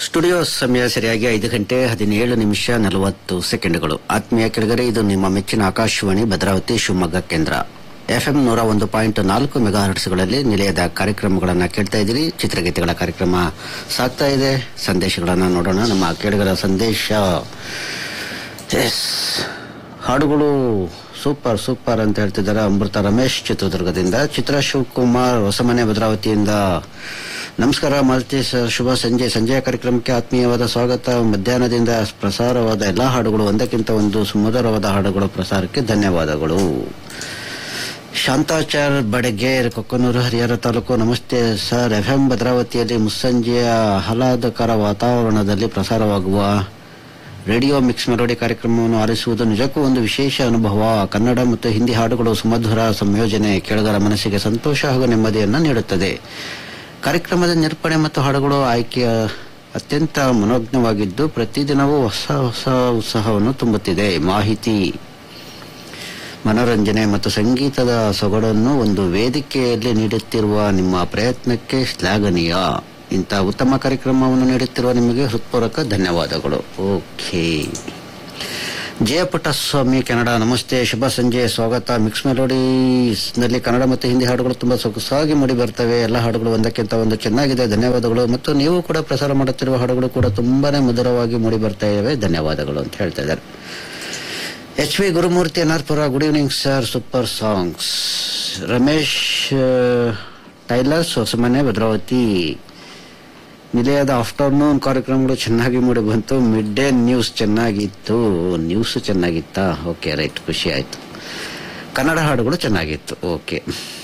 studio ಸಮಯ ಸರಿಯಾಗಿ ಐದು ಗಂಟೆ ಹದಿನೇಳು ನಿಮಿಷ ನಲವತ್ತು ಸೆಕೆಂಡ್ಗಳು ಆತ್ಮೀಯ ಕೆಳಗರೆ ಇದು ನಿಮ್ಮ ಮೆಚ್ಚಿನ ಆಕಾಶವಾಣಿ ಭದ್ರಾವತಿ ಶಿವಮೊಗ್ಗ ಕೇಂದ್ರ ಎಫ್ಎಂ ನೂರ ಒಂದು ಪಾಯಿಂಟ್ ನಾಲ್ಕು ಮೆಗಾ ಹರ್ಟ್ಸ್ಗಳಲ್ಲಿ ನಿಲಯದ ಕಾರ್ಯಕ್ರಮಗಳನ್ನು ಕೇಳ್ತಾ ಇದ್ದೀರಿ ಚಿತ್ರಗೀತೆಗಳ ಕಾರ್ಯಕ್ರಮ ಸಾಗ್ತಾ ಇದೆ ಸಂದೇಶಗಳನ್ನು ನೋಡೋಣ ನಮ್ಮ ಕೇಳುಗರ ಸಂದೇಶ ಎಸ್ ಹಾಡುಗಳು ಸೂಪರ್ ಸೂಪರ್ ಅಂತ ಹೇಳ್ತಿದ್ದಾರೆ ಅಮೃತ ರಮೇಶ್ ಚಿತ್ರದುರ್ಗದಿಂದ ಚಿತ್ರ ಶಿವಕುಮಾರ್ ಹೊಸಮನೆ ಭದ್ರಾವತಿಯಿಂದ ನಮಸ್ಕಾರ ಮಾಲತಿ ಸರ್ ಶುಭ ಸಂಜೆ ಸಂಜೆಯ ಕಾರ್ಯಕ್ರಮಕ್ಕೆ ಆತ್ಮೀಯವಾದ ಸ್ವಾಗತ ಮಧ್ಯಾಹ್ನದಿಂದ ಪ್ರಸಾರವಾದ ಎಲ್ಲಾ ಹಾಡುಗಳು ಒಂದಕ್ಕಿಂತ ಒಂದು ಸುಮಧುರವಾದ ಹಾಡುಗಳ ಪ್ರಸಾರಕ್ಕೆ ಧನ್ಯವಾದಗಳು ಶಾಂತಾಚಾರ್ ಬಡಗೇರ್ ಕೊಕ್ಕನೂರು ಹರಿಹರ ತಾಲೂಕು ನಮಸ್ತೆ ಸರ್ ಎಫ್ಎಂ ಭದ್ರಾವತಿಯಲ್ಲಿ ಮುಸ್ಸಂಜೆಯ ಆಹ್ಲಾದಕರ ವಾತಾವರಣದಲ್ಲಿ ಪ್ರಸಾರವಾಗುವ ರೇಡಿಯೋ ಮಿಕ್ಸ್ ಮೆಲೋಡಿ ಕಾರ್ಯಕ್ರಮವನ್ನು ಆಲಿಸುವುದು ನಿಜಕ್ಕೂ ಒಂದು ವಿಶೇಷ ಅನುಭವ ಕನ್ನಡ ಮತ್ತು ಹಿಂದಿ ಹಾಡುಗಳು ಸುಮಧುರ ಸಂಯೋಜನೆ ಕೆಳಗರ ಮನಸ್ಸಿಗೆ ಸಂತೋಷ ಹಾಗೂ ನೆಮ್ಮದಿಯನ್ನು ನೀಡುತ್ತದೆ ಕಾರ್ಯಕ್ರಮದ ನಿರೂಪಣೆ ಮತ್ತು ಹಾಡುಗಳು ಆಯ್ಕೆಯ ಅತ್ಯಂತ ಮನೋಜ್ಞವಾಗಿದ್ದು ಪ್ರತಿದಿನವೂ ಹೊಸ ಹೊಸ ಉತ್ಸಾಹವನ್ನು ತುಂಬುತ್ತಿದೆ ಮಾಹಿತಿ ಮನೋರಂಜನೆ ಮತ್ತು ಸಂಗೀತದ ಸೊಗಡನ್ನು ಒಂದು ವೇದಿಕೆಯಲ್ಲಿ ನೀಡುತ್ತಿರುವ ನಿಮ್ಮ ಪ್ರಯತ್ನಕ್ಕೆ ಶ್ಲಾಘನೀಯ ಇಂಥ ಉತ್ತಮ ಕಾರ್ಯಕ್ರಮವನ್ನು ನೀಡುತ್ತಿರುವ ನಿಮಗೆ ಹೃತ್ಪೂರ್ವಕ ಧನ್ಯವಾದಗಳು ಓಕೆ ಜಯಪುಟ್ಟಸ್ವಾಮಿ ಕೆನಡಾ ನಮಸ್ತೆ ಶುಭ ಸಂಜೆ ಸ್ವಾಗತ ಮಿಕ್ಸ್ ಮೆಲೋಡೀಸ್ ನಲ್ಲಿ ಕನ್ನಡ ಮತ್ತು ಹಿಂದಿ ಹಾಡುಗಳು ತುಂಬಾ ಸೊಗಸಾಗಿ ಮೂಡಿ ಬರ್ತವೆ ಎಲ್ಲ ಹಾಡುಗಳು ಒಂದಕ್ಕಿಂತ ಒಂದು ಚೆನ್ನಾಗಿದೆ ಧನ್ಯವಾದಗಳು ಮತ್ತು ನೀವು ಕೂಡ ಪ್ರಸಾರ ಮಾಡುತ್ತಿರುವ ಹಾಡುಗಳು ಕೂಡ ತುಂಬಾನೇ ಮಧುರವಾಗಿ ಮೂಡಿ ಬರ್ತಾ ಇವೆ ಧನ್ಯವಾದಗಳು ಅಂತ ಹೇಳ್ತಾ ಇದ್ದಾರೆ H V Gurumurthy Anarpura good evening sir super songs Ramesh ಆ, ಟೈಲರ್ಸ್ ಹೊಸಮನೆ ಭದ್ರಾವತಿ ನಿಲಯದ ಆಫ್ಟರ್ನೂನ್ ಕಾರ್ಯಕ್ರಮಗಳು ಚೆನ್ನಾಗಿ ಮೂಡಿ ಬಂತು ಮಿಡ್ ಡೇ ನ್ಯೂಸ್ ಚೆನ್ನಾಗಿತ್ತು ನ್ಯೂಸ್ ಚೆನ್ನಾಗಿತ್ತಾ ಓಕೆ ರೈಟ್ ಖುಷಿ ಆಯ್ತು ಕನ್ನಡ ಹಾಡುಗಳು ಚೆನ್ನಾಗಿತ್ತು ಓಕೆ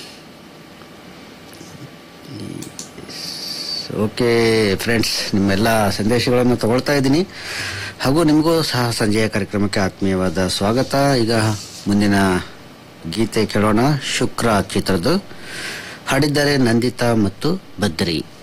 ಓಕೆ ಫ್ರೆಂಡ್ಸ್ ನಿಮ್ಮೆಲ್ಲ ಸಂದೇಶಗಳನ್ನು ತಗೊಳ್ತಾ ಇದ್ದೀನಿ ಹಾಗೂ ನಿಮಗೂ ಸಹ ಸಂಜೆಯ ಕಾರ್ಯಕ್ರಮಕ್ಕೆ ಆತ್ಮೀಯವಾದ ಸ್ವಾಗತ ಈಗ ಮುಂದಿನ ಗೀತೆ ಕೇಳೋಣ ಶುಕ್ರ ಚಿತ್ರದ್ದು ಹಾಡಿದ್ದಾರೆ ನಂದಿತಾ ಮತ್ತು ಬದ್ರಿ